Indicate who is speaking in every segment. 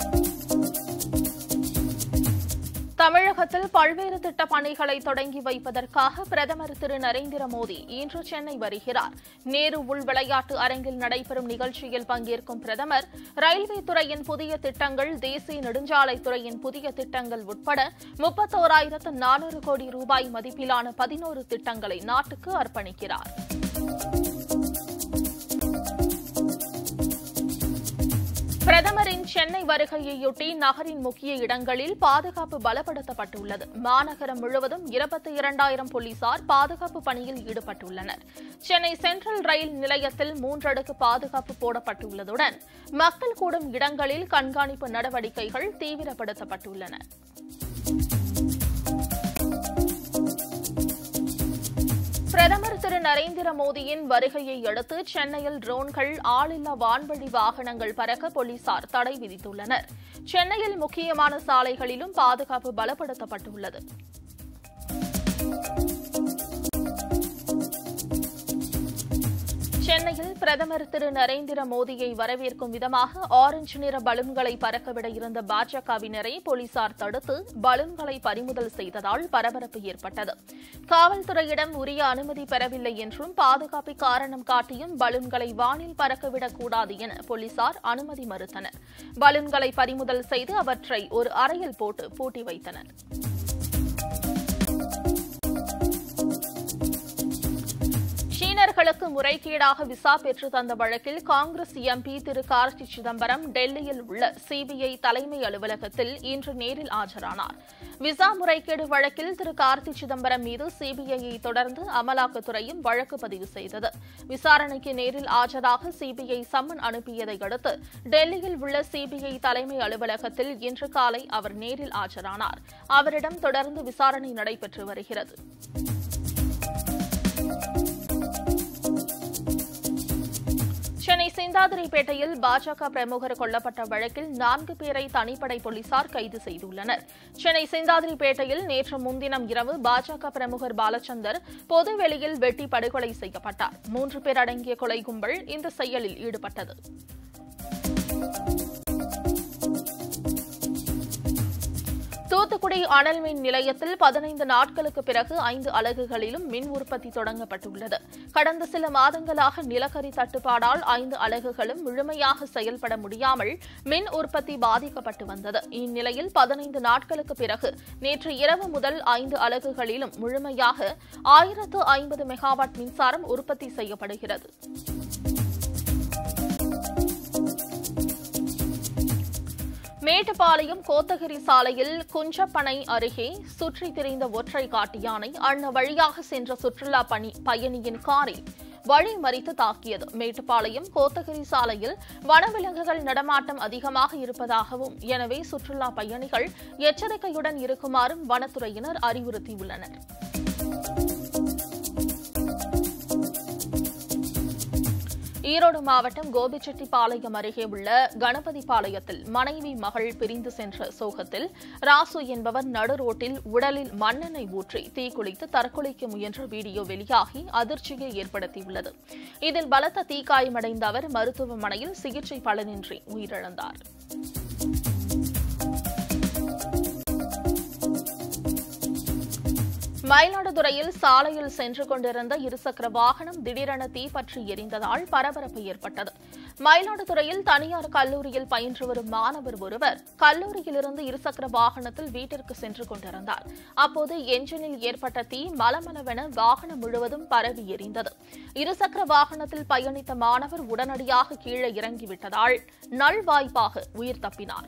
Speaker 1: தமிழகத்தில் பல்வேறு திட்ட பணிகளை தொடங்கி வைப்பதற்காக பிரதமர் திரு நரேந்திர மோடி இன்று சென்னை வருகிறார் நேரு உள் விளையாட்டு அரங்கில் நடைபெறும் நிகழ்ச்சியில் பங்கேற்கும் பிரதமர் ரயில்வே துறையின் புதிய திட்டங்கள் தேசிய நெடுஞ்சாலைத்துறையின் புதிய திட்டங்கள் உட்பட முப்பத்தோராயிரத்து நானூறு கோடி ரூபாய் மதிப்பிலான பதினோரு திட்டங்களை நாட்டுக்கு அர்ப்பணிக்கிறார் பிரதமரின் சென்னை வருகையையொட்டி நகரின் முக்கிய இடங்களில் பாதுகாப்பு பலப்படுத்தப்பட்டுள்ளது மாநகரம் முழுவதும் இருபத்தி இரண்டாயிரம் போலீசார் பாதுகாப்பு பணியில் ஈடுபட்டுள்ளனர் சென்னை சென்ட்ரல் ரயில் நிலையத்தில் மூன்றடுக்கு பாதுகாப்பு போடப்பட்டுள்ளதுடன் மக்கள் கூடும் இடங்களில் கண்காணிப்பு நடவடிக்கைகள் தீவிரப்படுத்தப்பட்டுள்ளன பிரதமர் திரு நரேந்திர மோடியின் வருகையை அடுத்து சென்னையில் ட்ரோன்கள் ஆளில்லா வான்வழி வாகனங்கள் பறக்க போலீசார் தடை விதித்துள்ளனர் சென்னையில் முக்கியமான சாலைகளிலும் பாதுகாப்பு பலப்படுத்தப்பட்டுள்ளது சென்னையில் பிரதமர் திரு நரேந்திர மோடியை வரவேற்கும் விதமாக ஆரஞ்சு நிற பலூன்களை பறக்கவிட இருந்த பாஜகவினரை போலீசார் தடுத்து பலூன்களை பறிமுதல் செய்ததால் பரபரப்பு ஏற்பட்டது காவல்துறையிடம் உரிய அனுமதி பெறவில்லை என்றும் பாதுகாப்பை காரணம் காட்டியும் பலூன்களை வானில் பறக்கவிடக்கூடாது என போலீசார் அனுமதி மறுத்தனர் பலூன்களை பறிமுதல் செய்து அவற்றை ஒரு அறையில் போட்டு பூட்டி வைத்தனர் சீனர்களுக்கு முறைகேடாக விசா பெற்று தந்த வழக்கில் காங்கிரஸ் எம்பி திரு கார்த்தி சிதம்பரம் டெல்லியில் உள்ள சிபிஐ தலைமை அலுவலகத்தில் இன்று நேரில் ஆஜரானார் விசா முறைகேடு வழக்கில் திரு கார்த்தி சிதம்பரம் மீது சிபிஐயை தொடர்ந்து அமலாக்கத்துறையும் வழக்கு பதிவு செய்தது விசாரணைக்கு நேரில் ஆஜராக சிபிஐ சம்மன் அனுப்பியதை அடுத்து டெல்லியில் உள்ள சிபிஐ தலைமை அலுவலகத்தில் இன்று காலை அவர் நேரில் ஆஜரானார் அவரிடம் தொடர்ந்து விசாரணை நடைபெற்று வருகிறது சென்னை சிந்தாதிரிப்பேட்டையில் பாஜக பிரமுகர் கொல்லப்பட்ட வழக்கில் நான்கு பேரை தனிப்படை போலீசார் கைது செய்துள்ளனர் சென்னை சிந்தாதிரிப்பேட்டையில் நேற்று முன்தினம் இரவு பாஜக பிரமுகர் பாலச்சந்தர் பொதுவெளியில் வெட்டி படுகொலை செய்யப்பட்டார் மூன்று பேர் அடங்கிய கொலை கும்பல் இந்த செயலில் ஈடுபட்டது தூத்துக்குடி அனல் மின் நிலையத்தில் பதினைந்து நாட்களுக்கு பிறகு ஐந்து அலகுகளிலும் மின் உற்பத்தி தொடங்கப்பட்டுள்ளது கடந்த சில மாதங்களாக நிலக்கரி தட்டுப்பாடால் ஐந்து அலகுகளும் முழுமையாக செயல்பட முடியாமல் மின் உற்பத்தி பாதிக்கப்பட்டு வந்தது இந்நிலையில் பதினைந்து நாட்களுக்கு பிறகு நேற்று இரவு முதல் ஐந்து அலகுகளிலும் முழுமையாக ஆயிரத்து ஐம்பது மெகாவாட் மின்சாரம் உற்பத்தி செய்யப்படுகிறது மேட்டுப்பாளையம் கோத்தகிரி சாலையில் குஞ்சப்பனை அருகே சுற்றித் திரிந்த ஒற்றை காட்டு யானை அண்ண வழியாக சென்ற சுற்றுலா பணி பயணியின் காரில் வழி மறித்து தாக்கியது மேட்டுப்பாளையம் கோத்தகிரி சாலையில் வனவிலங்குகள் நடமாட்டம் அதிகமாக இருப்பதாகவும் எனவே சுற்றுலா பயணிகள் எச்சரிக்கையுடன் இருக்குமாறும் வனத்துறையினர் அறிவுறுத்தியுள்ளனர் ஈரோடு மாவட்டம் கோபிச்செட்டிப்பாளையம் அருகே உள்ள கணபதிபாளையத்தில் மனைவி மகள் பிரிந்து சென்ற சோகத்தில் ராசு என்பவர் நடு ரோட்டில் உடலில் மண்ணெண்ணெய் ஊற்றி தீக்குளித்து தற்கொலைக்கு முயன்ற வீடியோ வெளியாகி அதிர்ச்சியை ஏற்படுத்தியுள்ளது இதில் பலத்த தீக்காயமடைந்த அவர் மருத்துவமனையில் சிகிச்சை பலனின்றி உயிரிழந்தார் மயிலாடுதுறையில் சாலையில் சென்று கொண்டிருந்த இருசக்கர வாகனம் திடீரென தீப்பற்றி எரிந்ததால் பரபரப்பு ஏற்பட்டது மயிலாடுதுறையில் தனியார் கல்லூரியில் பயின்று வரும் மாணவர் ஒருவர் கல்லூரியிலிருந்து இருசக்கர வாகனத்தில் வீட்டிற்கு சென்று கொண்டிருந்தார் அப்போது என்ஜினில் ஏற்பட்ட தீ மலமளவென வாகனம் முழுவதும் பரவி எரிந்தது இருசக்கர வாகனத்தில் பயணித்த மாணவர் உடனடியாக கீழே இறங்கிவிட்டதால் நல்வாய்ப்பாக உயிர் தப்பினார்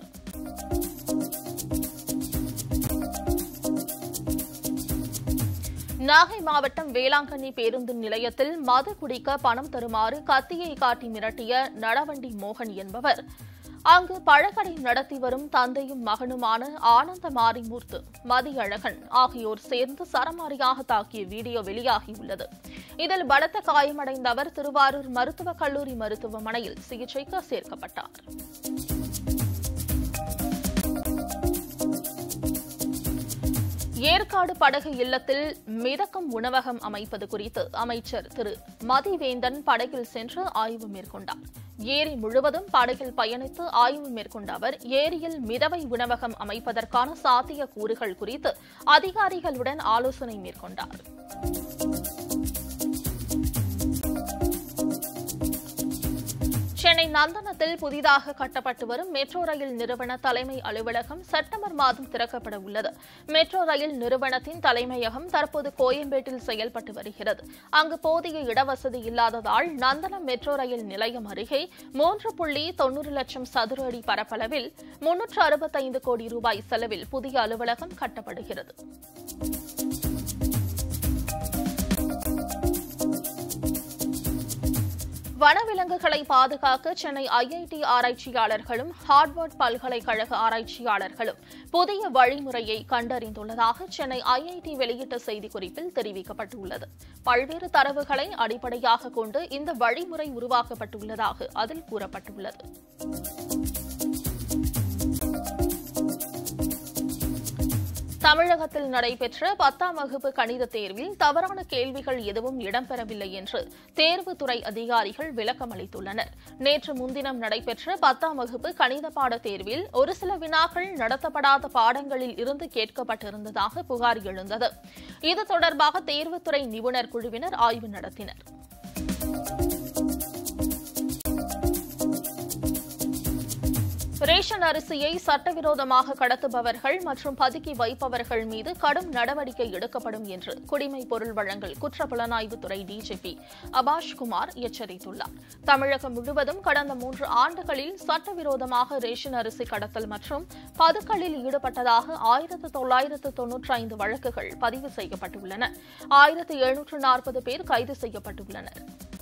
Speaker 1: நாகை மாவட்டம் வேளாங்கண்ணி பேருந்து நிலையத்தில் மது குடிக்க பணம் தருமாறு கத்தியை காட்டி மிரட்டிய நடவண்டி மோகன் என்பவர் அங்கு பழக்கடை நடத்தி வரும் தந்தையும் மகனுமான ஆனந்த மாரிமூர்த்து மதியழகன் ஆகியோர் சேர்ந்து சரமாரியாக தாக்கிய வீடியோ வெளியாகியுள்ளது இதில் பலத்த காயமடைந்த அவர் திருவாரூர் மருத்துவக் கல்லூரி மருத்துவமனையில் சிகிச்சைக்கு சேர்க்கப்பட்டார் ஏற்காடு படகு இல்லத்தில் மிதக்கும் உணவகம் அமைப்பது குறித்து அமைச்சர் திரு மதிவேந்தன் படகில் சென்று ஆய்வு மேற்கொண்டார் ஏரி முழுவதும் படகில் பயணித்து ஆய்வு மேற்கொண்ட அவர் ஏரியில் மிதவை உணவகம் அமைப்பதற்கான சாத்திய கூறுகள் குறித்து அதிகாரிகளுடன் ஆலோசனை மேற்கொண்டார் சென்னை நந்தனத்தில் புதிதாக கட்டப்பட்டு வரும் மெட்ரோ ரயில் நிறுவன தலைமை அலுவலகம் செப்டம்பர் மாதம் திறக்கப்பட உள்ளது மெட்ரோ ரயில் நிறுவனத்தின் தலைமையகம் தற்போது கோயம்பேட்டில் செயல்பட்டு வருகிறது அங்கு போதிய இடவசதி இல்லாததால் நந்தனம் மெட்ரோ ரயில் நிலையம் அருகே மூன்று புள்ளி தொன்னூறு லட்சம் சதுர அடி பரப்பளவில் முன்னூற்று அறுபத்தைந்து கோடி ரூபாய் செலவில் புதிய அலுவலகம் கட்டப்படுகிறது வனவிலங்குகளை பாதுகாக்க சென்னை ஐஐடி ஆராய்ச்சியாளர்களும் ஹார்வர்ட் பல்கலைக்கழக ஆராய்ச்சியாளர்களும் புதிய வழிமுறையை கண்டறிந்துள்ளதாக சென்னை ஐஐடி வெளியிட்ட செய்திக்குறிப்பில் தெரிவிக்கப்பட்டுள்ளது பல்வேறு தரவுகளை அடிப்படையாக கொண்டு இந்த வழிமுறை உருவாக்கப்பட்டுள்ளதாக அதில் கூறப்பட்டுள்ளது தமிழகத்தில் நடைபெற்ற பத்தாம் வகுப்பு கணித தேர்வில் தவறான கேள்விகள் எதுவும் இடம்பெறவில்லை என்று தேர்வுத்துறை அதிகாரிகள் விளக்கம் அளித்துள்ளனர் நேற்று முன்தினம் நடைபெற்ற பத்தாம் வகுப்பு கணித பாட தேர்வில் ஒரு சில வினாக்கள் நடத்தப்படாத பாடங்களில் இருந்து கேட்கப்பட்டிருந்ததாக புகார் எழுந்தது இது தொடர்பாக தேர்வுத்துறை நிபுணர் குழுவினர் ஆய்வு நடத்தினர் ரேஷன் அரிசியை சட்டவிரோதமாக கடத்துபவர்கள் மற்றும் பதுக்கி வைப்பவர்கள் மீது கடும் நடவடிக்கை எடுக்கப்படும் என்று குடிமை பொருள் வழங்கல் குற்றப்புலனாய்வுத்துறை டிஜிபி அபாஷ்குமார் எச்சரித்துள்ளார் தமிழகம் முழுவதும் கடந்த மூன்று ஆண்டுகளில் சட்டவிரோதமாக ரேஷன் அரிசி கடத்தல் மற்றும் பதுக்கலில் ஈடுபட்டதாக ஆயிரத்து தொள்ளாயிரத்து தொன்னூற்றி ஐந்து வழக்குகள் பதிவு செய்யப்பட்டுள்ளன ஆயிரத்து எழுநூற்று நாற்பது பேர் கைது செய்யப்பட்டுள்ளனர்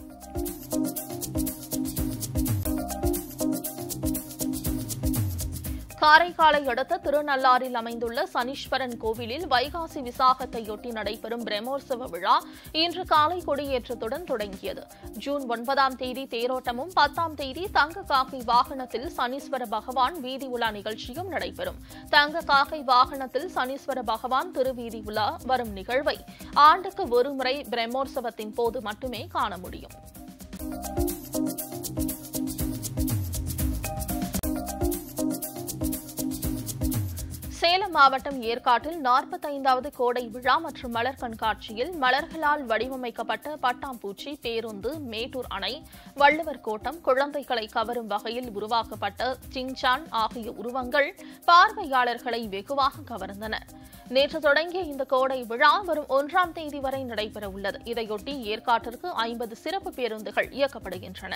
Speaker 1: காரைக்காலை அடுத்த திருநள்ளாறில் அமைந்துள்ள சனீஸ்வரன் கோவிலில் வைகாசி விசாகத்தையொட்டி நடைபெறும் பிரம்மோற்சவ விழா இன்று காலை கொடியேற்றத்துடன் தொடங்கியது ஜூன் ஒன்பதாம் தேதி தேரோட்டமும் பத்தாம் தேதி தங்க காக்கை வாகனத்தில் சனீஸ்வர பகவான் வீதி உலா நிகழ்ச்சியும் நடைபெறும் தங்க காக்கை வாகனத்தில் சனீஸ்வர பகவான் திருவீதி உலா வரும் நிகழ்வை ஆண்டுக்கு ஒருமுறை பிரம்மோற்சவத்தின் போது மட்டுமே காண முடியும் சேலம் மாவட்டம் ஏற்காட்டில் நாற்பத்தைந்தாவது கோடை விழா மற்றும் மலர் கண்காட்சியில் மலர்களால் வடிவமைக்கப்பட்ட பட்டாம்பூச்சி பேருந்து மேட்டூர் அணை வள்ளுவர் கோட்டம் குழந்தைகளை கவரும் வகையில் உருவாக்கப்பட்ட சிங்சான் ஆகிய உருவங்கள் பார்வையாளர்களை வெகுவாக கவர்ந்தன நேற்று தொடங்கிய இந்த கோடை விழா வரும் ஒன்றாம் தேதி வரை நடைபெறவுள்ளது இதையொட்டி ஏற்காட்டிற்கு ஐம்பது சிறப்பு பேருந்துகள் இயக்கப்படுகின்றன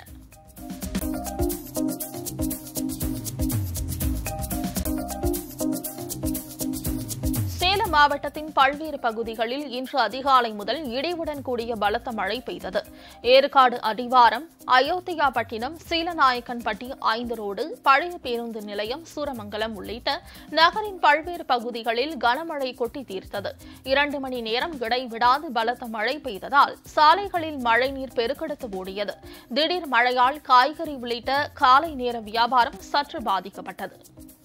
Speaker 1: சேலம் மாவட்டத்தின் பல்வேறு பகுதிகளில் இன்று அதிகாலை முதல் இடியுடன் கூடிய பலத்த மழை பெய்தது ஏற்காடு அடிவாரம் அயோத்தியாபட்டினம் சீலநாயக்கன்பட்டி ஐந்து ரோடு பழைய பேருந்து நிலையம் சூரமங்கலம் உள்ளிட்ட நகரின் பல்வேறு பகுதிகளில் கனமழை கொட்டி தீர்த்தது இரண்டு மணி நேரம் இடைவிடாது பலத்த மழை பெய்ததால் சாலைகளில் மழைநீர் பெருக்கெடுத்து ஓடியது திடீர் மழையால் காய்கறி உள்ளிட்ட காலை நேர வியாபாரம் சற்று பாதிக்கப்பட்டது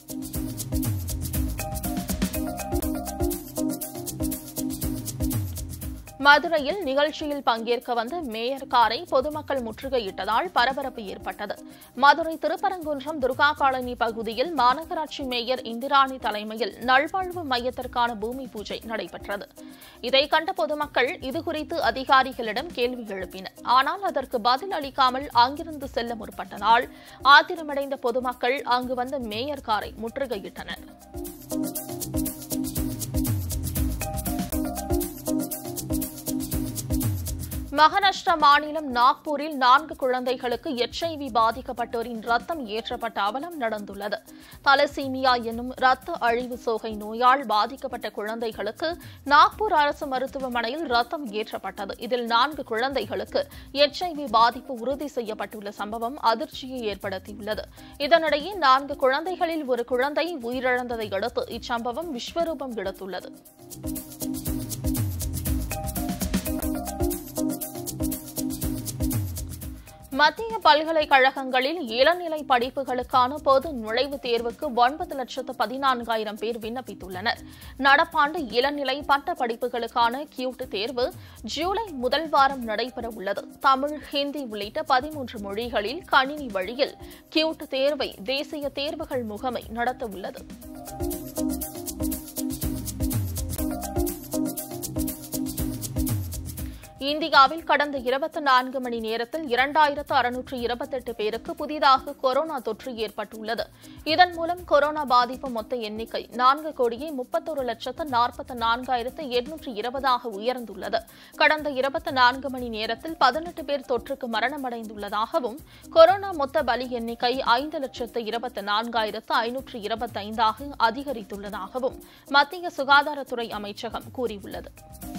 Speaker 1: மதுரையில் நிகழ்ச்சியில் பங்கேற்க வந்த மேயர் காரை பொதுமக்கள் முற்றுகையிட்டதால் பரபரப்பு ஏற்பட்டது மதுரை திருப்பரங்குன்றம் துர்கா காலனி பகுதியில் மாநகராட்சி மேயர் இந்திராணி தலைமையில் நல்வாழ்வு மையத்திற்கான பூமி பூஜை நடைபெற்றது இதை கண்ட பொதுமக்கள் இதுகுறித்து அதிகாரிகளிடம் கேள்வி எழுப்பினர் ஆனால் அதற்கு பதில் அளிக்காமல் அங்கிருந்து செல்ல முற்பட்டதால் ஆத்திரமடைந்த பொதுமக்கள் அங்கு வந்த மேயர் காரை முற்றுகையிட்டனர் மகாராஷ்டிரா மாநிலம் நாக்பூரில் நான்கு குழந்தைகளுக்கு எச்ஐவி பாதிக்கப்பட்டோரின் ரத்தம் ஏற்றப்பட்ட அவலம் நடந்துள்ளது தலசீமியா என்னும் ரத்த அழிவு சோகை நோயால் பாதிக்கப்பட்ட குழந்தைகளுக்கு நாக்பூர் அரசு மருத்துவமனையில் ரத்தம் ஏற்றப்பட்டது இதில் நான்கு குழந்தைகளுக்கு எச்ஐவி பாதிப்பு உறுதி செய்யப்பட்டுள்ள சம்பவம் அதிர்ச்சியை ஏற்படுத்தியுள்ளது இதனிடையே நான்கு குழந்தைகளில் ஒரு குழந்தை உயிரிழந்ததை அடுத்து இச்சம்பவம் விஸ்வரூபம் எடுத்துள்ளது மத்திய பல்கலைக்கழகங்களில் இளநிலை படிப்புகளுக்கான பொது நுழைவுத் தேர்வுக்கு ஒன்பது லட்சத்து பதினான்காயிரம் பேர் விண்ணப்பித்துள்ளனர் நடப்பாண்டு இளநிலை பட்ட படிப்புகளுக்கான கியூட் தேர்வு ஜூலை முதல் வாரம் நடைபெற உள்ளது தமிழ் ஹிந்தி உள்ளிட்ட பதிமூன்று மொழிகளில் கணினி வழியில் கியூட் தேர்வை தேசிய தேர்வுகள் முகமை நடத்த உள்ளது இந்தியாவில் கடந்த இருபத்தி நான்கு மணி நேரத்தில் இரண்டாயிரத்து அறுநூற்று இருபத்தெட்டு பேருக்கு புதிதாக கொரோனா தொற்று ஏற்பட்டுள்ளது இதன் மூலம் கொரோனா பாதிப்பு மொத்த எண்ணிக்கை நான்கு கோடியே முப்பத்தொரு லட்சத்து நாற்பத்தி நான்காயிரத்து எண்ணூற்று இருபதாக உயர்ந்துள்ளது கடந்த இருபத்தி நான்கு மணி நேரத்தில் பதினெட்டு பேர் தொற்றுக்கு மரணமடைந்துள்ளதாகவும் கொரோனா மொத்த பலி எண்ணிக்கை ஐந்து லட்சத்து இருபத்தி நான்காயிரத்து ஐநூற்று இருபத்தைந்தாக அதிகரித்துள்ளதாகவும் மத்திய சுகாதாரத்துறை அமைச்சகம் கூறியுள்ளது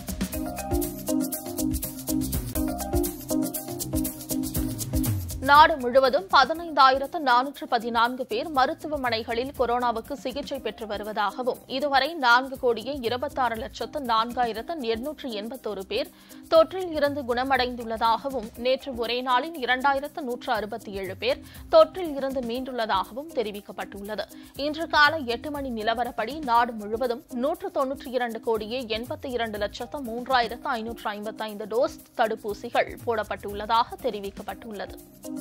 Speaker 1: நாடு முழுவதும் பதினைந்தாயிரத்து நானூற்று பதினான்கு பேர் மருத்துவமனைகளில் கொரோனாவுக்கு சிகிச்சை பெற்று வருவதாகவும் இதுவரை நான்கு கோடியே இருபத்தாறு லட்சத்து நான்காயிரத்து எண்ணூற்று எண்பத்தோரு பேர் தொற்றில் இருந்து குணமடைந்துள்ளதாகவும் நேற்று ஒரே நாளில் இரண்டாயிரத்து நூற்று அறுபத்தி ஏழு பேர் தொற்றில் இருந்து மீண்டுள்ளதாகவும் தெரிவிக்கப்பட்டுள்ளது இன்று காலை எட்டு மணி நிலவரப்படி நாடு முழுவதும் நூற்று தொன்னூற்றி இரண்டு கோடியே எண்பத்தி இரண்டு லட்சத்து மூன்றாயிரத்து ஐநூற்று ஐம்பத்தைந்து டோஸ் தடுப்பூசிகள் போடப்பட்டுள்ளதாக தெரிவிக்கப்பட்டுள்ளது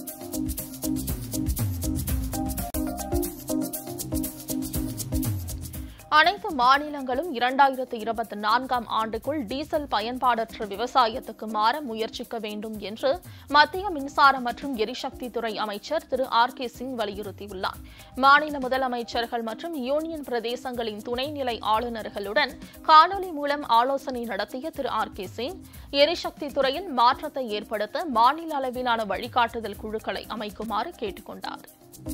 Speaker 1: அனைத்து மாநிலங்களும் இரண்டாயிரத்து இருபத்தி நான்காம் ஆண்டுக்குள் டீசல் பயன்பாடற்ற விவசாயத்துக்கு மாற முயற்சிக்க வேண்டும் என்று மத்திய மின்சார மற்றும் எரிசக்தி துறை அமைச்சர் திரு ஆர் கே சிங் வலியுறுத்தியுள்ளார் மாநில முதலமைச்சர்கள் மற்றும் யூனியன் பிரதேசங்களின் துணைநிலை ஆளுநர்களுடன் காணொலி மூலம் ஆலோசனை நடத்திய திரு ஆர் கே சிங் எரிசக்தி துறையில் மாற்றத்தை ஏற்படுத்த மாநில அளவிலான வழிகாட்டுதல் குழுக்களை அமைக்குமாறு கேட்டுக் கொண்டார்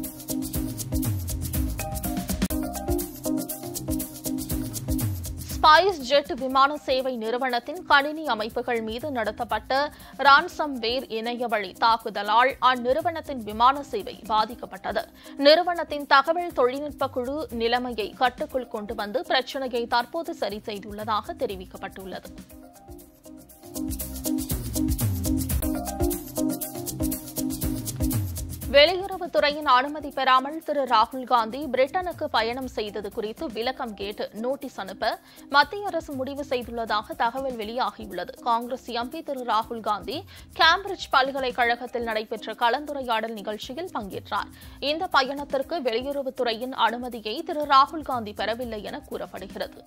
Speaker 1: ஸ்பைஸ் ஜெட் விமான சேவை நிறுவனத்தின் கணினி அமைப்புகள் மீது நடத்தப்பட்ட ரான்சம் வேர் இணைய வழி தாக்குதலால் அந்நிறுவனத்தின் விமான சேவை பாதிக்கப்பட்டது நிறுவனத்தின் தகவல் தொழில்நுட்ப குழு நிலைமையை கட்டுக்குள் கொண்டு வந்து பிரச்சினையை தற்போது சரி செய்துள்ளதாக தெரிவிக்கப்பட்டுள்ளது வெளியுறவுத்துறையின் அனுமதி பெறாமல் திரு ராகுல் காந்தி பிரிட்டனுக்கு பயணம் செய்தது குறித்து விளக்கம் கேட்டு நோட்டீஸ் அனுப்ப மத்திய அரசு முடிவு செய்துள்ளதாக தகவல் வெளியாகியுள்ளது காங்கிரஸ் எம்பி திரு ராகுல் காந்தி கேம்பிரிட்ஜ் பல்கலைக்கழகத்தில் நடைபெற்ற கலந்துரையாடல் நிகழ்ச்சியில் பங்கேற்றார் இந்த பயணத்திற்கு வெளியுறவுத்துறையின் அனுமதியை திரு ராகுல் காந்தி பெறவில்லை என கூறப்படுகிறது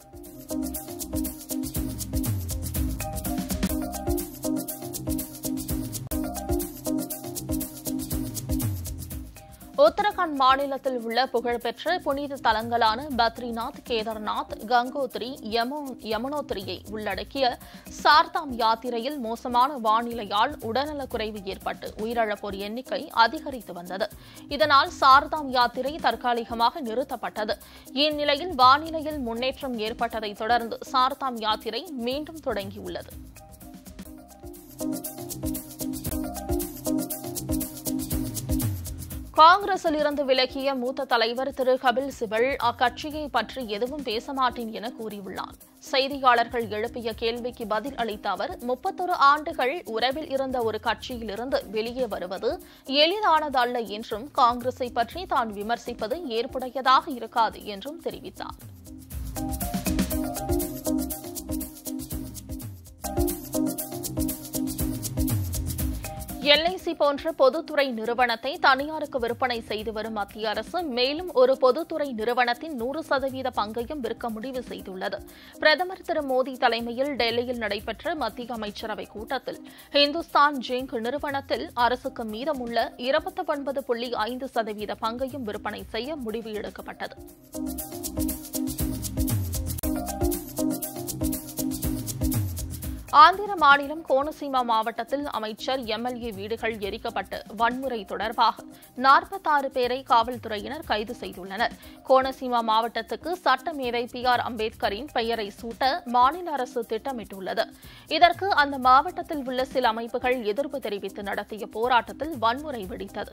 Speaker 1: உத்தரகாண்ட் மாநிலத்தில் உள்ள புகழ்பெற்ற புனித தலங்களான பத்ரிநாத் கேதார்நாத் கங்கோத்ரி யமு- யமுனோத்ரியை உள்ளடக்கிய சார்தாம் யாத்திரையில் மோசமான வானிலையால் உடல்நலக்குறைவு ஏற்பட்டு உயிரிழப்போர் எண்ணிக்கை அதிகரித்து வந்தது இதனால் சார்தாம் யாத்திரை தற்காலிகமாக நிறுத்தப்பட்டது இந்நிலையில் வானிலையில் முன்னேற்றம் ஏற்பட்டதைத் தொடர்ந்து சார்தாம் யாத்திரை மீண்டும் தொடங்கியுள்ளது காங்கிரஸில் இருந்து விலகிய மூத்த தலைவர் திரு கபில் சிபல் அக்கட்சியை பற்றி எதுவும் பேச மாட்டேன் என கூறியுள்ளார் செய்தியாளர்கள் எழுப்பிய கேள்விக்கு பதில் அளித்த அவர் முப்பத்தொரு ஆண்டுகள் உறவில் இருந்த ஒரு கட்சியிலிருந்து வெளியே வருவது எளிதானதல்ல என்றும் காங்கிரஸை பற்றி தான் விமர்சிப்பது ஏற்புடையதாக இருக்காது என்றும் தெரிவித்தார் எல்ஐசி போன்ற பொதுத்துறை நிறுவனத்தை தனியாருக்கு விற்பனை செய்து வரும் மத்திய அரசு மேலும் ஒரு பொதுத்துறை நிறுவனத்தின் நூறு சதவீத பங்கையும் விற்க முடிவு செய்துள்ளது பிரதமர் திரு மோடி தலைமையில் டெல்லியில் நடைபெற்ற மத்திய அமைச்சரவை கூட்டத்தில் ஹிந்துஸ்தான் ஜிங்க் நிறுவனத்தில் அரசுக்கு மீதமுள்ள இருபத்தி ஒன்பது புள்ளி ஐந்து சதவீத பங்கையும் விற்பனை செய்ய முடிவு எடுக்கப்பட்டது ஆந்திர மாநிலம் கோனசீமா மாவட்டத்தில் அமைச்சர் எம்எல்ஏ வீடுகள் எரிக்கப்பட்டு வன்முறை தொடர்பாக நாற்பத்தாறு பேரை காவல்துறையினர் கைது செய்துள்ளனர் கோனசீமா மாவட்டத்துக்கு சட்டமேதை பி ஆர் அம்பேத்கரின் பெயரை சூட்ட மாநில அரசு திட்டமிட்டுள்ளது இதற்கு அந்த மாவட்டத்தில் உள்ள சில அமைப்புகள் எதிர்ப்பு தெரிவித்து நடத்திய போராட்டத்தில் வன்முறை வெடித்தது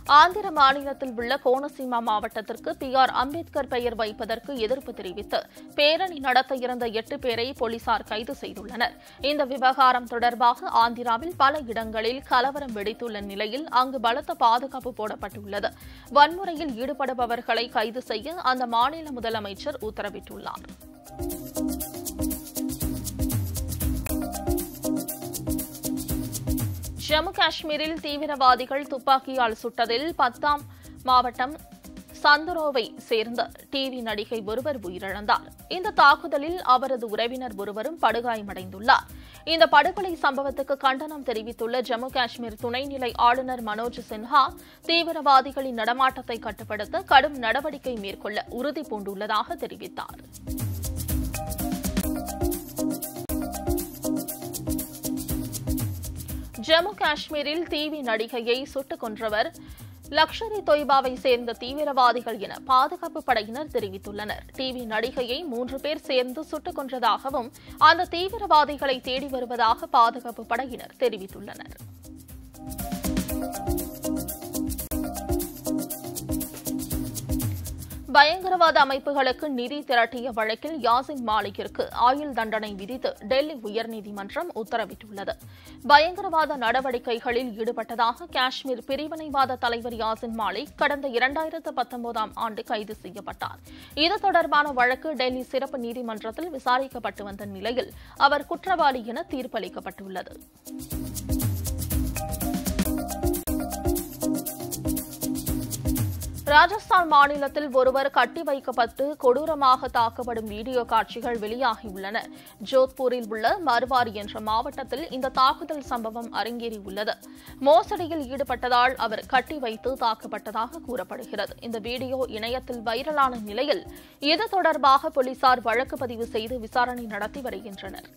Speaker 1: ஆந்திர மாநிலத்தில் உள்ள கோனசீமா மாவட்டத்திற்கு பி ஆர் அம்பேத்கர் பெயர் வைப்பதற்கு எதிர்ப்பு தெரிவித்து பேரணி நடத்த இருந்த எட்டு பேரை போலீசார் கைது செய்துள்ளனர் இந்த விவகாரம் தொடர்பாக ஆந்திராவில் பல இடங்களில் கலவரம் வெடித்துள்ள நிலையில் அங்கு பலத்த பாதுகாப்பு போடப்பட்டுள்ளது வன்முறையில் ஈடுபடுபவர்களை கைது செய்ய அந்த மாநில முதலமைச்சர் உத்தரவிட்டுள்ளார் ஜம்மு காஷ்மீரில் தீவிரவாதிகள் துப்பாக்கியால் சுட்டதில் பத்தாம் மாவட்டம் சந்துரோவை சேர்ந்த டிவி நடிகை ஒருவர் உயிரிழந்தார் இந்த தாக்குதலில் அவரது உறவினர் ஒருவரும் படுகாயமடைந்துள்ளார் இந்த படுகொலை சம்பவத்துக்கு கண்டனம் தெரிவித்துள்ள ஜம்மு காஷ்மீர் துணைநிலை ஆளுநர் மனோஜ் சின்ஹா தீவிரவாதிகளின் நடமாட்டத்தை கட்டுப்படுத்த கடும் நடவடிக்கை மேற்கொள்ள உறுதி பூண்டுள்ளதாக தெரிவித்தார் ஜம்மு காஷ்மீரில் டிவி நடிகையை சுட்டுக் கொன்றவர் லக்ஷர் இ தொய்பாவை சேர்ந்த தீவிரவாதிகள் என பாதுகாப்பு படையினர் தெரிவித்துள்ளனர் டிவி நடிகையை மூன்று பேர் சேர்ந்து சுட்டுக் கொன்றதாகவும் அந்த தீவிரவாதிகளை தேடி வருவதாக பாதுகாப்பு படையினர் தெரிவித்துள்ளனர் பயங்கரவாத அமைப்புகளுக்கு நிதி திரட்டிய வழக்கில் யாசின் மாலிக்கிற்கு ஆயுள் தண்டனை விதித்து டெல்லி உயர்நீதிமன்றம் உத்தரவிட்டுள்ளது பயங்கரவாத நடவடிக்கைகளில் ஈடுபட்டதாக காஷ்மீர் பிரிவினைவாத தலைவர் யாசின் மாலிக் கடந்த இரண்டாயிரத்து பத்தொன்பதாம் ஆண்டு கைது செய்யப்பட்டார் இது தொடர்பான வழக்கு டெல்லி சிறப்பு நீதிமன்றத்தில் விசாரிக்கப்பட்டு வந்த நிலையில் அவர் குற்றவாளி என தீர்ப்பளிக்கப்பட்டுள்ளது ராஜஸ்தான் மாநிலத்தில் ஒருவர் கட்டி வைக்கப்பட்டு கொடூரமாக தாக்கப்படும் வீடியோ காட்சிகள் வெளியாகியுள்ளன ஜோத்பூரில் உள்ள மர்வாரி என்ற மாவட்டத்தில் இந்த தாக்குதல் சம்பவம் அரங்கேறியுள்ளது மோசடியில் ஈடுபட்டதால் அவர் கட்டி வைத்து தாக்கப்பட்டதாக கூறப்படுகிறது இந்த வீடியோ இணையத்தில் வைரலான நிலையில் இது தொடர்பாக போலீசார் வழக்கு பதிவு செய்து விசாரணை நடத்தி வருகின்றனர்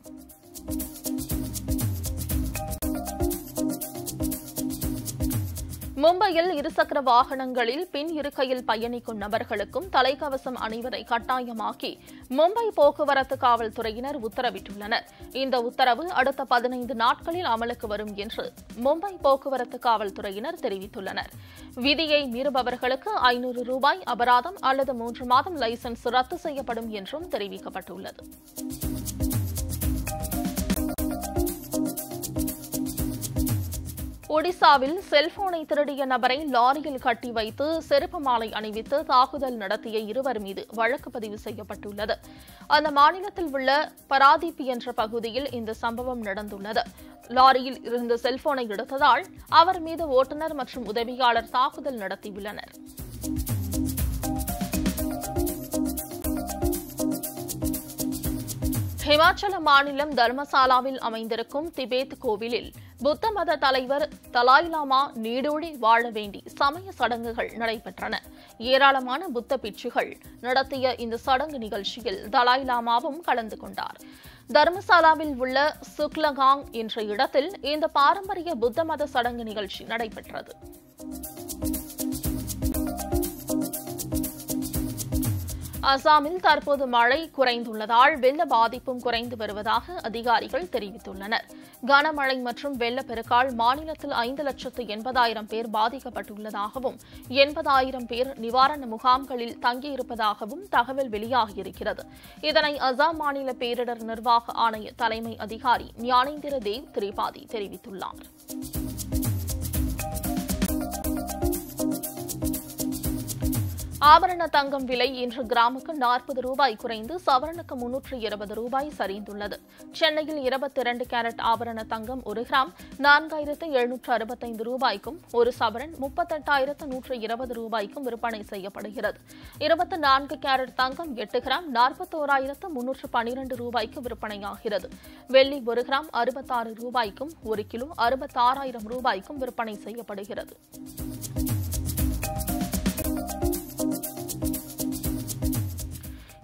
Speaker 1: மும்பையில் இருசக்கர வாகனங்களில் பின் இருக்கையில் பயணிக்கும் நபர்களுக்கும் தலைக்கவசம் அணிவதை கட்டாயமாக்கி மும்பை போக்குவரத்து காவல்துறையினர் உத்தரவிட்டுள்ளனர் இந்த உத்தரவு அடுத்த பதினைந்து நாட்களில் அமலுக்கு வரும் என்று மும்பை போக்குவரத்து காவல்துறையினர் தெரிவித்துள்ளனர் விதியை மீறுபவர்களுக்கு ஐநூறு ரூபாய் அபராதம் அல்லது மூன்று மாதம் லைசன்ஸ் ரத்து செய்யப்படும் என்றும் தெரிவிக்கப்பட்டுள்ளது ஒடிசாவில் செல்போனை திருடிய நபரை லாரியில் கட்டி வைத்து செருப்பு மாலை அணிவித்து தாக்குதல் நடத்திய இருவர் மீது வழக்கு பதிவு செய்யப்பட்டுள்ளது அந்த மாநிலத்தில் உள்ள பராதீப் என்ற பகுதியில் இந்த சம்பவம் நடந்துள்ளது லாரியில் இருந்த செல்போனை எடுத்ததால் அவர் மீது ஓட்டுநர் மற்றும் உதவியாளர் தாக்குதல் நடத்தியுள்ளனர் ஹிமாச்சல மாநிலம் தர்மசாலாவில் அமைந்திருக்கும் திபேத் கோவிலில் புத்த மத தலைவர் தலாய் லாமா நீடோடி வாழ வேண்டி சமய சடங்குகள் நடைபெற்றன ஏராளமான புத்த பிட்சுகள் நடத்திய இந்த சடங்கு நிகழ்ச்சியில் தலாய் லாமாவும் கலந்து கொண்டார் தர்மசாலாவில் உள்ள சுக்லகாங் என்ற இடத்தில் இந்த பாரம்பரிய புத்த மத சடங்கு நிகழ்ச்சி நடைபெற்றது அசாமில் தற்போது மழை குறைந்துள்ளதால் வெள்ள பாதிப்பும் குறைந்து வருவதாக அதிகாரிகள் தெரிவித்துள்ளனர் கனமழை மற்றும் வெள்ளப்பெருக்கால் மாநிலத்தில் ஐந்து லட்சத்து எண்பதாயிரம் பேர் பாதிக்கப்பட்டுள்ளதாகவும் எண்பதாயிரம் பேர் நிவாரண முகாம்களில் தங்கியிருப்பதாகவும் தகவல் வெளியாகியிருக்கிறது இதனை அசாம் மாநில பேரிடர் நிர்வாக ஆணைய தலைமை அதிகாரி ஞானேந்திர தேவ் திரிபாதி தெரிவித்துள்ளார் ஆபரண தங்கம் விலை இன்று கிராமுக்கு நாற்பது ரூபாய் குறைந்து சவரனுக்கு முன்னூற்று இருபது ரூபாய் சரிந்துள்ளது சென்னையில் இருபத்தி இரண்டு கேரட் ஆபரண தங்கம் ஒரு கிராம் நான்காயிரத்து எழுநூற்று அறுபத்தைந்து ரூபாய்க்கும் ஒரு சவரன் முப்பத்தெட்டாயிரத்து நூற்று இருபது ரூபாய்க்கும் விற்பனை செய்யப்படுகிறது இருபத்தி நான்கு கேரட் தங்கம் எட்டு கிராம் நாற்பத்தோராயிரத்து முன்னூற்று பனிரெண்டு ரூபாய்க்கு விற்பனையாகிறது வெள்ளி ஒரு கிராம் அறுபத்தாறு ரூபாய்க்கும் ஒரு கிலோ அறுபத்தாறாயிரம் ரூபாய்க்கும் விற்பனை செய்யப்படுகிறது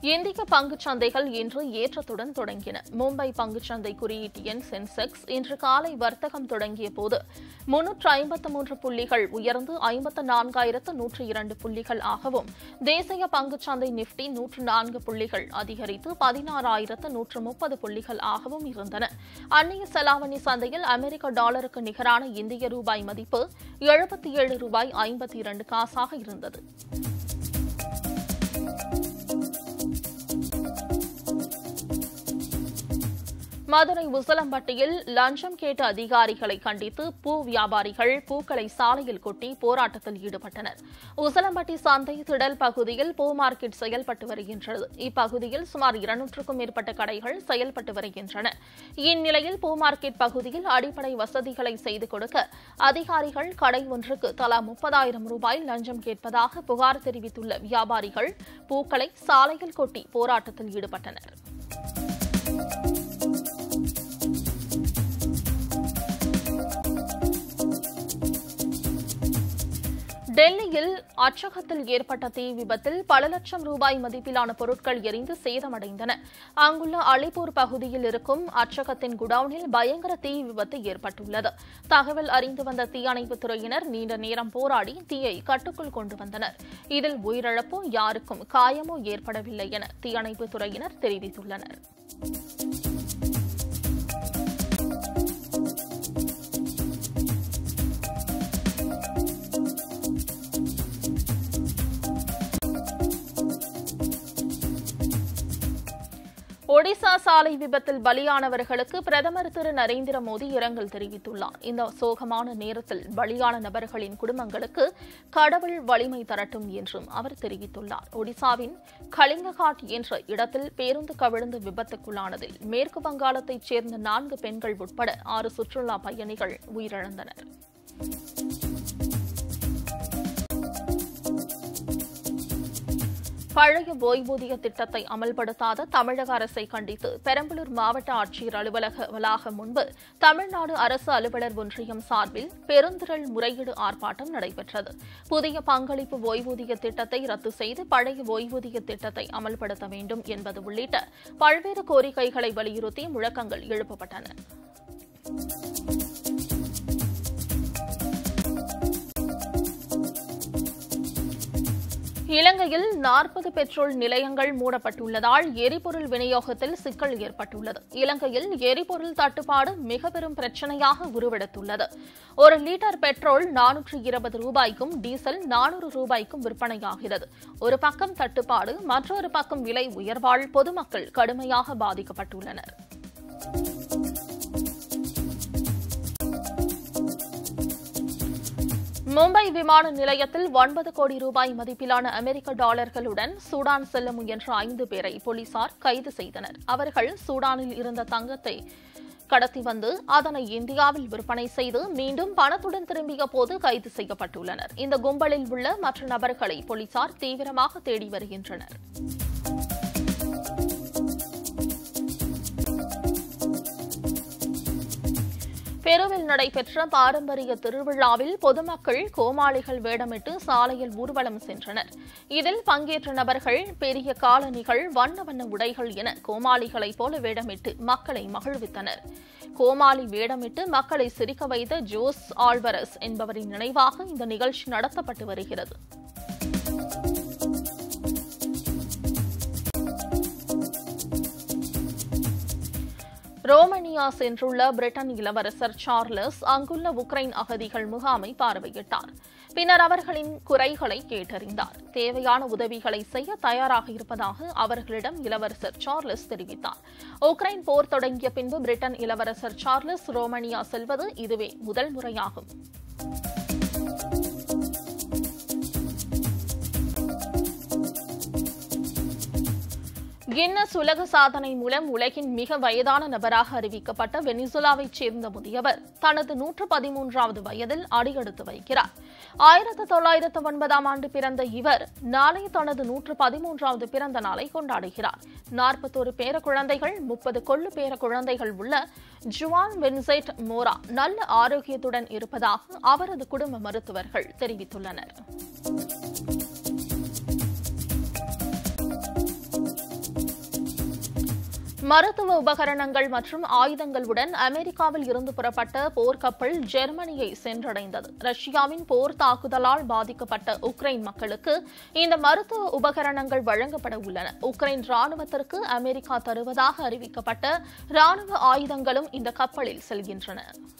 Speaker 1: இந்திய பங்குச் சந்தைகள் இன்று ஏற்றத்துடன் தொடங்கின மும்பை பங்குச்சந்தை குறியீட்டு எண் சென்செக்ஸ் இன்று காலை வர்த்தகம் தொடங்கிய போது முன்னூற்று ஐம்பத்து மூன்று புள்ளிகள் உயர்ந்து ஐம்பத்து நான்காயிரத்து நூற்று இரண்டு புள்ளிகள் ஆகவும் தேசிய பங்குச்சந்தை நிப்டி நூற்று நான்கு புள்ளிகள் அதிகரித்து பதினாறாயிரத்து நூற்று முப்பது புள்ளிகள் ஆகவும் இருந்தன அந்நிய செலாவணி சந்தையில் அமெரிக்க டாலருக்கு நிகரான இந்திய ரூபாய் மதிப்பு எழுபத்தி ஏழு ரூபாய் ஐம்பத்தி இரண்டு காசாக இருந்தது மதுரை உசலம்பட்டியில் லஞ்சம் கேட்ட அதிகாரிகளை கண்டித்து பூ வியாபாரிகள் பூக்களை சாலையில் கொட்டி போராட்டத்தில் ஈடுபட்டனர் உசலம்பட்டி சந்தை திடல் பகுதியில் பூ மார்க்கெட் செயல்பட்டு வருகின்றது இப்பகுதியில் சுமார் இருநூற்றுக்கும் மேற்பட்ட கடைகள் செயல்பட்டு வருகின்றன இந்நிலையில் பூ மார்க்கெட் பகுதியில் அடிப்படை வசதிகளை செய்து கொடுக்க அதிகாரிகள் கடை ஒன்றுக்கு தலா முப்பதாயிரம் ரூபாய் லஞ்சம் கேட்பதாக புகார் தெரிவித்துள்ள வியாபாரிகள் பூக்களை சாலையில் கொட்டி போராட்டத்தில் ஈடுபட்டனர் டெல்லியில் அச்சகத்தில் ஏற்பட்ட தீ விபத்தில் பல லட்சம் ரூபாய் மதிப்பிலான பொருட்கள் எரிந்து சேதமடைந்தன அங்குள்ள அலிப்பூர் பகுதியில் இருக்கும் அச்சகத்தின் குடவுனில் பயங்கர தீ விபத்து ஏற்பட்டுள்ளது தகவல் அறிந்து வந்த தீயணைப்புத் துறையினர் நீண்ட நேரம் போராடி தீயை கட்டுக்குள் கொண்டு வந்தனர் இதில் உயிரிழப்போ யாருக்கும் காயமோ ஏற்படவில்லை என தீயணைப்புத் துறையினர் தெரிவித்துள்ளனர் ஒடிசா சாலை விபத்தில் பலியானவர்களுக்கு பிரதமர் திரு நரேந்திர மோடி இரங்கல் தெரிவித்துள்ளார் இந்த சோகமான நேரத்தில் பலியான நபர்களின் குடும்பங்களுக்கு கடவுள் வலிமை தரட்டும் என்றும் அவர் தெரிவித்துள்ளார் ஒடிசாவின் கலிங்ககாட் என்ற இடத்தில் பேருந்து கவிழ்ந்து விபத்துக்குள்ளானதில் மேற்கு வங்காளத்தைச் சேர்ந்த நான்கு பெண்கள் உட்பட ஆறு சுற்றுலா பயணிகள் உயிரிழந்தனர் பழைய ஓய்வூதிய திட்டத்தை அமல்படுத்தாத தமிழக அரசை கண்டித்து பெரம்பலூர் மாவட்ட ஆட்சியர் அலுவலக வளாகம் முன்பு தமிழ்நாடு அரசு அலுவலர் ஒன்றியம் சார்பில் பெருந்திரள் முறையீடு ஆர்ப்பாட்டம் நடைபெற்றது புதிய பங்களிப்பு ஓய்வூதிய திட்டத்தை ரத்து செய்து பழைய ஓய்வூதிய திட்டத்தை அமல்படுத்த வேண்டும் என்பது உள்ளிட்ட பல்வேறு கோரிக்கைகளை வலியுறுத்தி முழக்கங்கள் எழுப்பப்பட்டன இலங்கையில் நாற்பது பெட்ரோல் நிலையங்கள் மூடப்பட்டுள்ளதால் எரிபொருள் விநியோகத்தில் சிக்கல் ஏற்பட்டுள்ளது இலங்கையில் எரிபொருள் தட்டுப்பாடு மிக பெரும் பிரச்சனையாக உருவெடுத்துள்ளது ஒரு லிட்டர் பெட்ரோல் நானூற்று இருபது ரூபாய்க்கும் டீசல் நானூறு ரூபாய்க்கும் விற்பனையாகிறது ஒரு பக்கம் தட்டுப்பாடு மற்றொரு பக்கம் விலை உயர்வால் பொதுமக்கள் கடுமையாக பாதிக்கப்பட்டுள்ளனர் மும்பை விமான நிலையத்தில் ஒன்பது கோடி ரூபாய் மதிப்பிலான அமெரிக்க டாலர்களுடன் சூடான் செல்ல முயன்ற ஐந்து பேரை போலீசார் கைது செய்தனர் அவர்கள் சூடானில் இருந்த தங்கத்தை கடத்தி வந்து அதனை இந்தியாவில் விற்பனை செய்து மீண்டும் பணத்துடன் திரும்பிய போது கைது செய்யப்பட்டுள்ளனர் இந்த கும்பலில் உள்ள மற்ற நபர்களை போலீசார் தீவிரமாக தேடி வருகின்றனர் பெருவில் நடைபெற்ற பாரம்பரிய திருவிழாவில் பொதுமக்கள் கோமாளிகள் வேடமிட்டு சாலையில் ஊர்வலம் சென்றனர் இதில் பங்கேற்ற நபர்கள் பெரிய காலணிகள் வண்ண வண்ண உடைகள் என கோமாளிகளைப் போல வேடமிட்டு மக்களை மகிழ்வித்தனர் கோமாளி வேடமிட்டு மக்களை சிரிக்க வைத்த ஜோஸ் ஆல்வரஸ் என்பவரின் நினைவாக இந்த நிகழ்ச்சி நடத்தப்பட்டு வருகிறது ரோமனியா சென்றுள்ள பிரிட்டன் இளவரசர் சார்லஸ் அங்குள்ள உக்ரைன் அகதிகள் முகாமை பார்வையிட்டார் பின்னர் அவர்களின் குறைகளை கேட்டறிந்தார் தேவையான உதவிகளை செய்ய தயாராக இருப்பதாக அவர்களிடம் இளவரசர் சார்லஸ் தெரிவித்தார் உக்ரைன் போர் தொடங்கிய பின்பு பிரிட்டன் இளவரசர் சார்லஸ் ரோமனியா செல்வது இதுவே முதல் முறையாகும் கின்னஸ் உலக சாதனை மூலம் உலகின் மிக வயதான நபராக அறிவிக்கப்பட்ட வெனிசுலாவைச் சேர்ந்த முதியவர் தனது நூற்று பதிமூன்றாவது வயதில் அடியெடுத்து வைக்கிறார் ஆயிரத்து தொள்ளாயிரத்து ஒன்பதாம் ஆண்டு பிறந்த இவர் நாளை தனது நூற்று பதிமூன்றாவது பிறந்த நாளை கொண்டாடுகிறார் நாற்பத்தோரு பேர குழந்தைகள் முப்பது கொள்ளு பேர குழந்தைகள் உள்ள ஜுவான் வென்செட் மோரா நல்ல ஆரோக்கியத்துடன் இருப்பதாக அவரது குடும்ப மருத்துவர்கள் தெரிவித்துள்ளனர் மருத்துவ உபகரணங்கள் மற்றும் ஆயுதங்களுடன் அமெரிக்காவில் இருந்து புறப்பட்ட போர்க்கப்பல் ஜெர்மனியை சென்றடைந்தது ரஷ்யாவின் போர் தாக்குதலால் பாதிக்கப்பட்ட உக்ரைன் மக்களுக்கு இந்த மருத்துவ உபகரணங்கள் வழங்கப்பட உள்ளன உக்ரைன் ராணுவத்திற்கு அமெரிக்கா தருவதாக அறிவிக்கப்பட்ட ராணுவ ஆயுதங்களும் இந்த கப்பலில் செல்கின்றன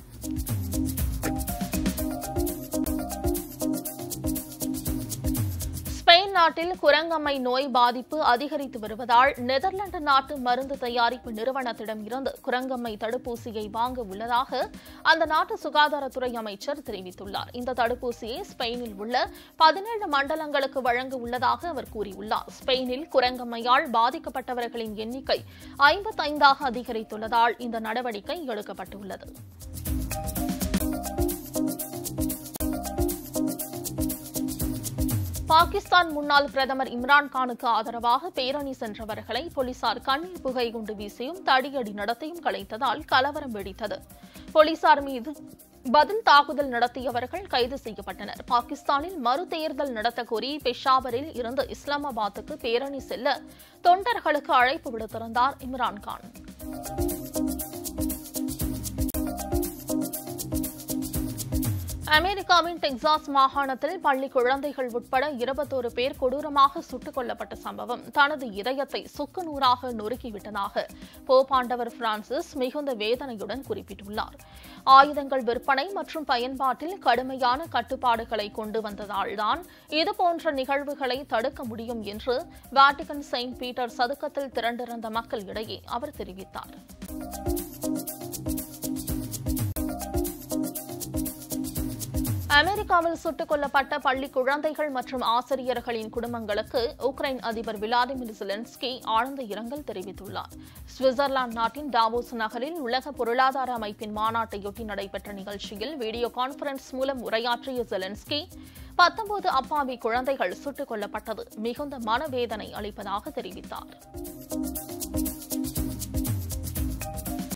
Speaker 1: ஸ்பெயின் நாட்டில் குரங்கம்மை நோய் பாதிப்பு அதிகரித்து வருவதால் நெதர்லாந்து நாட்டு மருந்து தயாரிப்பு நிறுவனத்திடம் இருந்து குரங்கம்மை தடுப்பூசியை வாங்க உள்ளதாக அந்த நாட்டு சுகாதாரத்துறை அமைச்சர் தெரிவித்துள்ளார் இந்த தடுப்பூசியை ஸ்பெயினில் உள்ள பதினேழு மண்டலங்களுக்கு வழங்க உள்ளதாக அவர் கூறியுள்ளார் ஸ்பெயினில் குரங்கம்மையால் பாதிக்கப்பட்டவர்களின் எண்ணிக்கை ஐம்பத்தைந்தாக அதிகரித்துள்ளதால் இந்த நடவடிக்கை எடுக்கப்பட்டுள்ளது பாகிஸ்தான் முன்னாள் பிரதமர் இம்ரான்கானுக்கு ஆதரவாக பேரணி சென்றவர்களை போலீசார் கண்ணீர் புகை குண்டு வீசியும் தடியடி நடத்தியும் கலைத்ததால் கலவரம் வெடித்தது போலீசார் மீது பதில் தாக்குதல் நடத்தியவர்கள் கைது செய்யப்பட்டனர் பாகிஸ்தானில் மறு தேர்தல் நடத்த கோரி பெஷாவரில் இருந்து இஸ்லாமாபாத்துக்கு பேரணி செல்ல தொண்டர்களுக்கு அழைப்பு விடுத்திருந்தார் இம்ரான்கான் அமெரிக்காவின் டெக்சாஸ் மாகாணத்தில் பள்ளி குழந்தைகள் உட்பட இருபத்தோரு பேர் கொடூரமாக சுட்டுக் கொல்லப்பட்ட சம்பவம் தனது இதயத்தை சுக்குநூறாக நொறுக்கிவிட்டதாக போப்பாண்டவர் பிரான்சிஸ் மிகுந்த வேதனையுடன் குறிப்பிட்டுள்ளார் ஆயுதங்கள் விற்பனை மற்றும் பயன்பாட்டில் கடுமையான கட்டுப்பாடுகளை கொண்டு வந்ததால்தான் இதுபோன்ற நிகழ்வுகளை தடுக்க முடியும் என்று வாட்டிகன் செயின்ட் பீட்டர் சதுக்கத்தில் திரண்டிருந்த மக்கள் இடையே அவர் தெரிவித்தார் அமெரிக்காவில் சுட்டுக் கொல்லப்பட்ட பள்ளி குழந்தைகள் மற்றும் ஆசிரியர்களின் குடும்பங்களுக்கு உக்ரைன் அதிபர் விளாடிமிர் ஜெலன்ஸ்கி ஆழ்ந்த இரங்கல் தெரிவித்துள்ளார் சுவிட்சர்லாந்து நாட்டின் டாவோஸ் நகரில் உலக பொருளாதார அமைப்பின் மாநாட்டையொட்டி நடைபெற்ற நிகழ்ச்சியில் வீடியோ கான்பரன்ஸ் மூலம் உரையாற்றிய ஜெலன்ஸ்கி பத்தொன்பது அப்பாவி குழந்தைகள் சுட்டுக் கொல்லப்பட்டது மிகுந்த மனவேதனை அளிப்பதாக தெரிவித்தார்